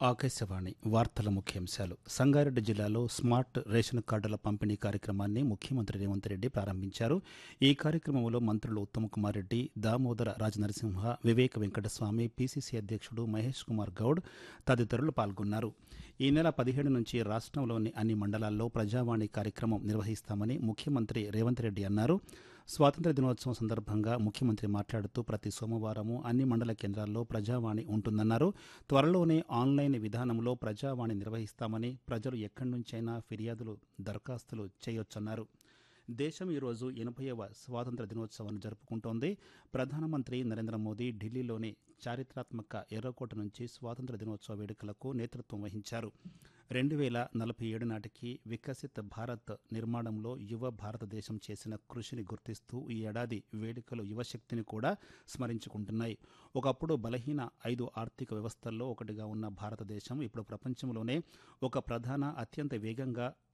ఆకాశవాణి వార్తల ముఖ్యాంశాలు సంగారెడ్డి జిల్లాలో స్మార్ట్ రేషన్ కార్డుల పంపిణీ కార్యక్రమాన్ని ముఖ్యమంత్రి రేవంత్ రెడ్డి ప్రారంభించారు ఈ కార్యక్రమంలో మంత్రులు ఉత్తమ్ కుమార్ రెడ్డి దామోదర రాజనరసింహ వివేక వెంకటస్వామి పీసీసీ అధ్యక్షుడు మహేష్ కుమార్ గౌడ్ తదితరులు పాల్గొన్నారు ఈ నెల పదిహేడు నుంచి రాష్ట్రంలోని అన్ని మండలాల్లో ప్రజావాణి కార్యక్రమం నిర్వహిస్తామని ముఖ్యమంత్రి రేవంత్ రెడ్డి అన్నారు స్వాతంత్ర దినోత్సవం సందర్భంగా ముఖ్యమంత్రి మాట్లాడుతూ ప్రతి సోమవారము అన్ని మండల కేంద్రాల్లో ప్రజావాణి ఉంటుందన్నారు త్వరలోనే ఆన్లైన్ విధానంలో ప్రజావాణి నిర్వహిస్తామని ప్రజలు ఎక్కడి నుంచైనా ఫిర్యాదులు దరఖాస్తులు చేయొచ్చన్నారు దేశం ఈరోజు ఎనభైవ స్వాతంత్ర దినోత్సవాన్ని జరుపుకుంటోంది ప్రధానమంత్రి నరేంద్ర మోదీ ఢిల్లీలోని చారిత్రాత్మక ఎర్రకోట నుంచి స్వాతంత్ర దినోత్సవ వేడుకలకు నేతృత్వం వహించారు రెండు వేల నలభై ఏడు నాటికి వికసిత్ భారత్ నిర్మాణంలో యువ భారతదేశం చేసిన కృషిని గుర్తిస్తూ ఈ ఏడాది వేడుకలు యువశక్తిని కూడా స్మరించుకుంటున్నాయి ఒకప్పుడు బలహీన ఐదు ఆర్థిక వ్యవస్థల్లో ఒకటిగా ఉన్న భారతదేశం ఇప్పుడు ప్రపంచంలోనే ఒక ప్రధాన అత్యంత వేగంగా